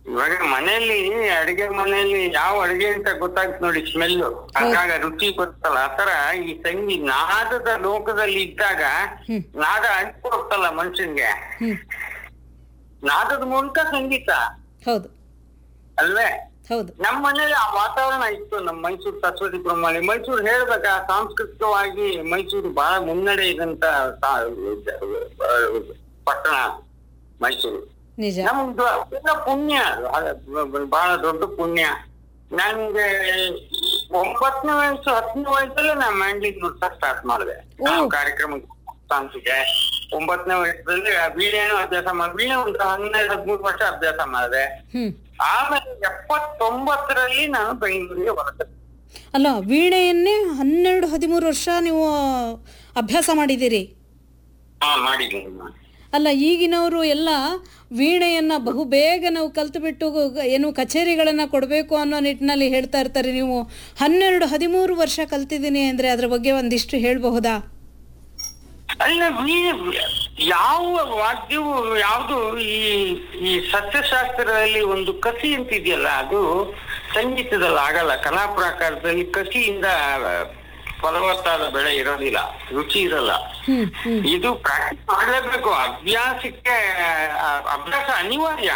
ಇವಾಗ ಮನೆಯಲ್ಲಿ ಅಡಿಗೆ ಮನೆಯಲ್ಲಿ ಯಾವ ಅಡಿಗೆ ಅಂತ ಗೊತ್ತಾಗ್ತದೆ ನೋಡಿ ಸ್ಮೆಲ್ ಆಗಾಗ ರುಚಿ ಗೊತ್ತಲ್ಲ ಆತರ ಈ ಸಂಗಿ ನಾದದ ಲೋಕದಲ್ಲಿ ಇದ್ದಾಗ ಹ್ಮ್. ನಾದ ಅಂಟ್ಕೊಡ್ತಲ್ಲ ಮನುಷ್ಯನ್ಗೆ ಹ್ಮ್ ನಾದದ ಮೂಲಕ ಸಂಗೀತ ಹೌದು ಅಲ್ವೇ ಹೌದು ನಮ್ಮ ಮನೇಲಿ ಆ ವಾತಾವರಣ ಇತ್ತು ನಮ್ಮ ಮೈಸೂರು ಸರಸ್ವತಿ ಪ್ರಮಾಣಿ ಮೈಸೂರು ಹೇಳ್ಬೇಕ ಸಾಂಸ್ಕೃತಿಕವಾಗಿ ಮೈಸೂರು ಬಹಳ ಮುನ್ನಡೆ ಇದಂತ ಸಾ- ಪಟ್ಟಣ ಮೈಸೂರು ನಿಜ ನಮ್ದು ಅದೆಲ್ಲ ಪುಣ್ಯ ಅದು ಬಹಳ ದೊಡ್ಡ ಪುಣ್ಯ ನನ್ಗೆ ಒಂಬತ್ತನೇ ವಯಸ್ಸು ಹತ್ತನೇ ವಯಸ್ಸಲ್ಲೇ ನಾ ಮ್ಯಾಂಡ್ಲಿಂಗ್ ನುಡ್ಸಕ್ ಸ್ಟಾರ್ಟ್ ಮಾಡಿದೆ ಓ. ಕಾರ್ಯಕ್ರಮ ಸಾಂಸ್ಕೃತಿಕ ಒಂಬತ್ತನೇ ವಯಸ್ಸಲ್ಲಿ ಆ ವೀಣೆನೂ ಅಭ್ಯಾಸ ಮಾಡಿ ವೀಣೆ ಒಂದು ಹನ್ನೆರಡು ಹದಿಮೂರು ವರ್ಷ ಅಭ್ಯಾಸ ಮಾಡಿದೆ ಹ್ಮ್ ಆಮೇಲೆ ಎಪ್ಪತ್ತೊಂಬತ್ತರಲ್ಲಿ ನಾನು ಬೆಂಗಳೂರಿಗೆ ಹೊರಟೆ ಅಲ್ಲ ವೀಣೆಯನ್ನೇ ಹನ್ನೆರಡು ಹದಿಮೂರು ವರ್ಷ ನೀವು ಅಭ್ಯಾಸ ಮಾಡಿದ್ದೀರಿ ಹಾ ಮಾಡಿದ್ದೀನಿ ನಾನು. ಅಲ್ಲ ಈಗಿನವರು ಎಲ್ಲ ವೀಣೆಯನ್ನ ಬಹು ಬೇಗ ನಾವು ಕಲ್ತುಬಿಟ್ಟು ಏನು ಕಚೇರಿಗಳನ್ನ ಕೊಡಬೇಕು ಅನ್ನೋ ನಿಟ್ಟಿನಲ್ಲಿ ಹೇಳ್ತಾ ಇರ್ತಾರೆ ನೀವು ಹನ್ನೆರಡು ಹದಿಮೂರು ವರ್ಷ ಕಲ್ತಿದ್ದೀನಿ ಅಂದ್ರೆ ಅದ್ರ ಬಗ್ಗೆ ಒಂದಿಷ್ಟು ಹೇಳಬಹುದಾ ಅಲ್ಲ ವೀಣೆ ಯಾವ ವಾದ್ಯವು ಯಾವುದು ಈ ಈ ಸಸ್ಯಶಾಸ್ತ್ರದಲ್ಲಿ ಒಂದು ಕಸಿ ಅಂತ ಇದೆಯಲ್ಲ ಅದು ಸಂಗೀತದಲ್ಲಿ ಆಗಲ್ಲ ಕಲಾ ಪ್ರಕಾರದಲ್ಲಿ ಕಸಿಯಿಂದ ಫಲವತ್ತಾದ ಬೆಳೆ ಇರೋದಿಲ್ಲ ರುಚಿ ಇರಲ್ಲ ಹ್ಮ್ ಹ್ಮ್ ಇದು ಪ್ರಾಕ್ಟೀಸ್ ಮಾಡಲೇಬೇಕು ಅಭ್ಯಾಸಕ್ಕೆ ಆ, ಅಭ್ಯಾಸ ಅನಿವಾರ್ಯ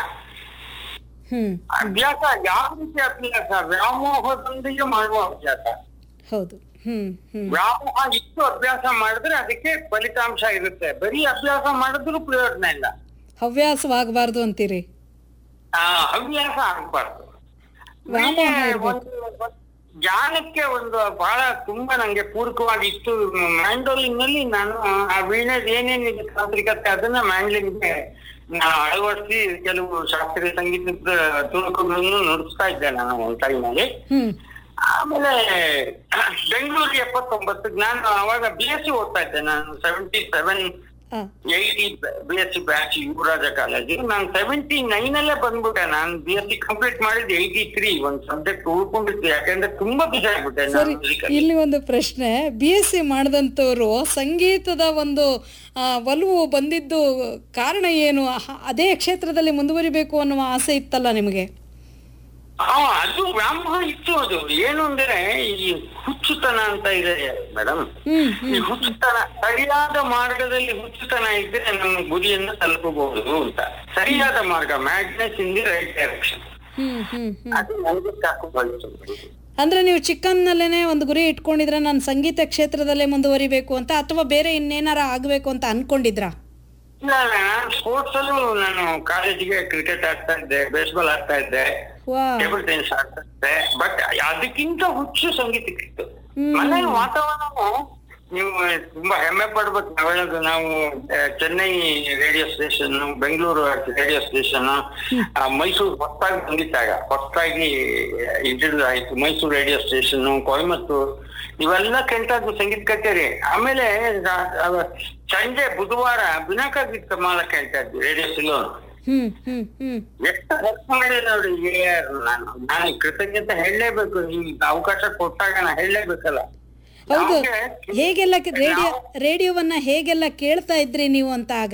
ಹ್ಮ್ ಅಭ್ಯಾಸ ಯಾವ ರೀತಿ ಅಭ್ಯಾಸ ವ್ಯಾಮೋಹದೊಂದಿಗೆ ಮಾಡುವ ಅಭ್ಯಾಸ ಹೌದು ಹ್ಮ್ ಹ್ಮ್ ವ್ಯಾಮೋಹ ಇಷ್ಟು ಅಭ್ಯಾಸ ಮಾಡಿದ್ರೆ ಅದಕ್ಕೆ ಫಲಿತಾಂಶ ಇರುತ್ತೆ ಬರೀ ಅಭ್ಯಾಸ ಮಾಡಿದ್ರು ಪ್ರಯೋಜನ ಇಲ್ಲ ಹವ್ಯಾಸವಾಗಬಾರ್ದು ಅಂತೀರಿ ಆ ಹವ್ಯಾಸ ಆಗ್ಬಾರ್ದು ವ್ಯಾಮೋಹ ವೀಣೆ ಇರ್ಬೇಕು. ಒಂದು ಜ್ಞಾನಕ್ಕೆ ಒಂದು ಬಹಳ ತುಂಬಾ ನಂಗೆ ಪೂರಕವಾಗಿ ಇತ್ತು ಮ್ಯಾಂಡೋಲಿನ್ ನಲ್ಲಿ ನಾನು ಆ ವೀಣೆದ್ ಏನೇನಿದೆ ತಾಂತ್ರಿಕತೆ ಅದನ್ನ ಮ್ಯಾಂಡ್ಲಿನ್ಗೆ ನಾನು ಅಳವಡಿಸಿ ಕೆಲವು ಶಾಸ್ತ್ರೀಯ ಸಂಗೀತದ ತುಣುಕುಗಳನ್ನು ನುಡಿಸ್ತಾ ಇದ್ದೆ ನಾನು ಒಂದು ಟೈಮಲ್ಲಿ ಹ್ಮ್ ಆಮೇಲೆ ಬೆಂಗಳೂರಿಗೆ ಎಪ್ಪತ್ತೊಂಬತ್ತು ನಾನು ಅವಾಗ ಬಿ ಎಸ್ ಸಿ ಓದ್ತಾ ಇದ್ದೆ ನಾನು ಸೆವೆಂಟಿ ಸೆವೆನ್ ಆ, eighty B S C batch Yuvaraja college ನಾನು ಸೆವೆಂಟಿ ನೈನ್ ಅಲ್ಲೇ ಬಂದ್ಬಿಟ್ಟೆ ನಾನು ಬಿ ಎಸ್ ಸಿ ಕಂಪ್ಲೀಟ್ ಮಾಡಿದ್ದು ಏಯ್ಟಿ ತ್ರೀ ಒಂದು ಸಬ್ಜೆಕ್ಟ್ ಉಳ್ಕೊಂಡಿತ್ತು ಯಾಕಂದ್ರೆ ತುಂಬಾ ಬಿಸಿ ಆಗ್ಬಿಟ್ಟೆ ಸರಿ ನಾನು ಇಲ್ಲಿ ಒಂದು ಪ್ರಶ್ನೆ ಬಿ ಎಸ್ ಸಿ ಮಾಡಿದಂಥವ್ರು ಸಂಗೀತದ ಒಂದು ಆ, ಒಲವು ಬಂದಿದ್ದು ಕಾರಣ ಏನು ಹ- ಅದೇ ಕ್ಷೇತ್ರದಲ್ಲಿ ಮುಂದುವರಿಬೇಕು ಅನ್ನುವ ಆಸೆ ಇತ್ತಲ್ಲ ನಿಮಗೆ ಹಾ ಅದು ವ್ಯಾಮೋಹ ಇತ್ತು ಅದು ಏನು ಅಂದ್ರೆ ಈ ಹುಚ್ಚುತನ ಅಂತ ಇದೆ ಮೇಡಮ್ ಹ್ಮ್ ಈ ಹುಚ್ಚುತನ ಸರಿಯಾದ ಮಾರ್ಗದಲ್ಲಿ ಹುಚ್ಚುತನ ಇದ್ರೆ ನಮ್ಮ ಗುರಿಯನ್ನು ತಲುಪಬಹುದು ಅಂತ ಸರಿಯಾದ ಮಾರ್ಗ magnets in the right direction hmm hmm hmm ಅದು ನನಗೆ ಸಾಕು ಬಂತು ಅಂದ್ರೆ ನೀವು ಚಿಕ್ಕನ್ನಲ್ಲೇನೆ ಒಂದು ಗುರಿ ಇಟ್ಕೊಂಡಿದ್ರ ನಾನು ಸಂಗೀತ ಕ್ಷೇತ್ರದಲ್ಲೇ ಮುಂದುವರಿಬೇಕು ಅಂತ ಅಥವಾ ಬೇರೆ ಇನ್ನೇನಾರ ಆಗ್ಬೇಕು ಅಂತ ಅನ್ಕೊಂಡಿದ್ರಾ ಇಲ್ಲ ನಾನು ಸ್ಪೋರ್ಟ್ಸ್ ಅಲ್ಲೂ ನಾನು ಕಾಲೇಜಿಗೆ ಕ್ರಿಕೆಟ್ ಆಡ್ತಾ ಇದ್ದೆ ಬೇಸ್ಬಾಲ್ ಆಡ್ತಾ ಇದ್ದೆ ವಾ ಟೇಬಲ್ ಟೆನ್ನಿಸ್ ಆಡ್ತಾ ಇದ್ದೆ ಬಟ್ ಅದಕ್ಕಿಂತ ಹುಚ್ಚು ಸಂಗೀತಕ್ಕಿತ್ತು ಹ್ಮ್. ಮನೆ ವಾತಾವರಣವು ನೀವು ತುಂಬಾ ಹೆಮ್ಮೆ ಪಡ್ಬೇಕು ನಾವು ಹೇಳೋದು ನಾವು ಆ, Chennai radio station Bengaluru radio station Mysuru ಹೊಸದಾಗಿ ಬಂದಿದ್ದಾಗ ಹೊಸದಾಗಿ ಇಂಟ್ರಡ್ಯೂಸ್ ಆಯ್ತು ಮೈಸೂರು ರೇಡಿಯೋ ಸ್ಟೇಷನ್ ಕೊಯಮತ್ತೂರು ಇವೆಲ್ಲ ಕೆಂಟಾದ್ದು ಸಂಗೀತ ಕಚೇರಿ ಆಮೇಲೆ ರಾ- ಅವ- ಸಂಜೆ ಬುಧವಾರ ಬಿನಾಕ ಗೀತ ಕಮಾಲ ಕೇಳ್ತಾ ಇದ್ವಿ ರೇಡಿಯೋ ಸಿಲೋನ್ ಹ್ಮ್ ಹ್ಮ್ ಹ್ಮ್ ಎಷ್ಟು ಹೆಲ್ಪ್ ಮಾಡಿ ನೋಡಿ AR ನಾನು ನಾನು ಕೃತಜ್ಞತೆ ಹೇಳಲೇಬೇಕು ಈ ಅವಕಾಶ ಕೊಟ್ಟಾಗ ನಾ ಹೇಳಲೇಬೇಕಲ್ಲ ಹೌದು ನಮ್ಗೆ ಹೇಗೆಲ್ಲ ರೇಡಿಯೋ ರೇಡಿಯೋವನ್ನ ಹೇಗೆಲ್ಲ ಕೇಳ್ತಾ ಇದ್ರಿ ನೀವು ಅಂತ ಆಗ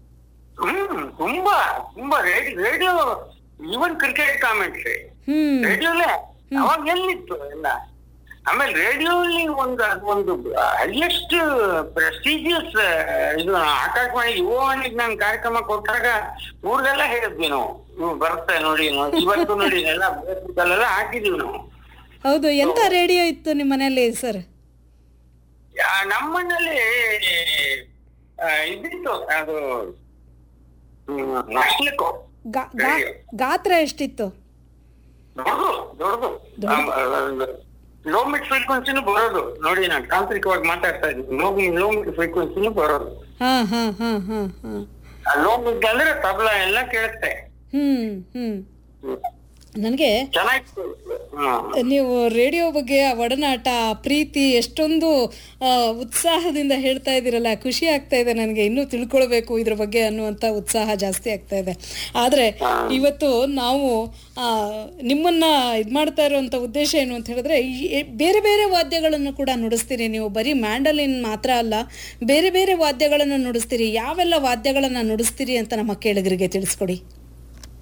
ಹ್ಮ್ ತುಂಬಾ ತುಂಬಾ ರೇಡಿಯೋ ಈವನ್ ಕ್ರಿಕೆಟ್ ಕಾಮೆಂಟ್ರಿ ಹ್ಮ್ ರೇಡಿಯೋಲೇ ಅವಾಗ ಎಲ್ಲಿತ್ತು ಎಲ್ಲ ಆಮೇಲೆ ರೇಡಿಯೋಲಿ ಒಂದು ಒಂದು ಹೈಯೆಸ್ಟ್ ಪ್ರೆಸ್ಟೀಜಿಯಸ್ ಇದು ಆಕಾಶವಾಣಿ ಯುವವಾಣಿಗೆ ನಾನು ಕಾರ್ಯಕ್ರಮ ಕೊಟ್ಟಾಗ ಊರಿಗೆಲ್ಲ ಹೇಳಿದ್ವಿ ನಾವು ನೀವು ಬರುತ್ತೆ ನೋಡಿ ನಾವು ಇವತ್ತು ನೋಡಿ ಎಲ್ಲ ಫೇಸ್ಬುಕ್ಕಲ್ಲೆಲ್ಲ ಹಾಕಿದೀವಿ ನಾವು ಹೌದು ಎಂತ ರೇಡಿಯೋ ಇತ್ತು ನಿಮ್ಮ ಮನೆಯಲ್ಲಿ ಸರ್ ಯಾ- ನಮ್ಮನೇಲಿ ಆ, ಇದಿತ್ತು ಅದು ನಸ್ಲಿಕ್ಕು ಗಾ- ಗಾ- ಗಾತ್ರ ಎಷ್ಟಿತ್ತು ದೊಡ್ಡದು ದೊಡ್ಡದು ಲೋ ಮಿಡ್ ಫ್ರೀಕ್ವೆನ್ಸಿನೂ ಬರೋದು ನೋಡಿ ನಾನು ತಾಂತ್ರಿಕವಾಗಿ ಮಾತಾಡ್ತಾ ಇದ್ದೀನಿ ಲೋ ಲೋ ಮಿಡ್ ಫ್ರೀಕ್ವೆನ್ಸಿನೂ ಬರೋದು ಹಾ ಹಾ ಹಾ ಹಾ ಹಾ ಲೋ ಮಿಡ್ ಅಂದ್ರೆ ತಬಲ ಎಲ್ಲ ಕೇಳುತ್ತೆ ಹ್ಮ್ ಹ್ಮ್ ನನಗೆ ಚೆನ್ನಾಗಿತ್ತು ಹ್ಮ್. ನೀವು ರೇಡಿಯೋ ಬಗ್ಗೆ ಆ ಒಡನಾಟ ಆ ಪ್ರೀತಿ ಎಷ್ಟೊಂದು ಆ, ಉತ್ಸಾಹದಿಂದ ಹೇಳ್ತಾ ಇದ್ದೀರಲ್ಲ ಖುಷಿ ಆಗ್ತಾ ಇದೆ ನನಗೆ ಇನ್ನೂ ತಿಳ್ಕೊಳ್ಬೇಕು ಇದ್ರ ಬಗ್ಗೆ ಅನ್ನುವಂಥ ಉತ್ಸಾಹ ಜಾಸ್ತಿ ಆಗ್ತಾ ಇದೆ ಆದರೆ ಇವತ್ತು ನಾವು ಆ, ನಿಮ್ಮನ್ನ ಇದು ಮಾಡ್ತಾ ಇರುವಂಥ ಉದ್ದೇಶ ಏನು ಅಂತ ಹೇಳಿದ್ರೆ ಈ- ಬೇರೆ ಬೇರೆ ವಾದ್ಯಗಳನ್ನು ಕೂಡ ನುಡಿಸ್ತೀರಿ ನೀವು ಬರೀ ಮ್ಯಾಂಡಲಿನ್ ಮಾತ್ರ ಅಲ್ಲ ಬೇರೆ ಬೇರೆ ವಾದ್ಯಗಳನ್ನು ನುಡಿಸ್ತೀರಿ ಯಾವೆಲ್ಲ ವಾದ್ಯಗಳನ್ನು ನುಡಿಸ್ತೀರಿ ಅಂತ ನಮ್ಮ ಕೇಳಿಗರಿಗೆ ತಿಳಿಸ್ಕೊಡಿ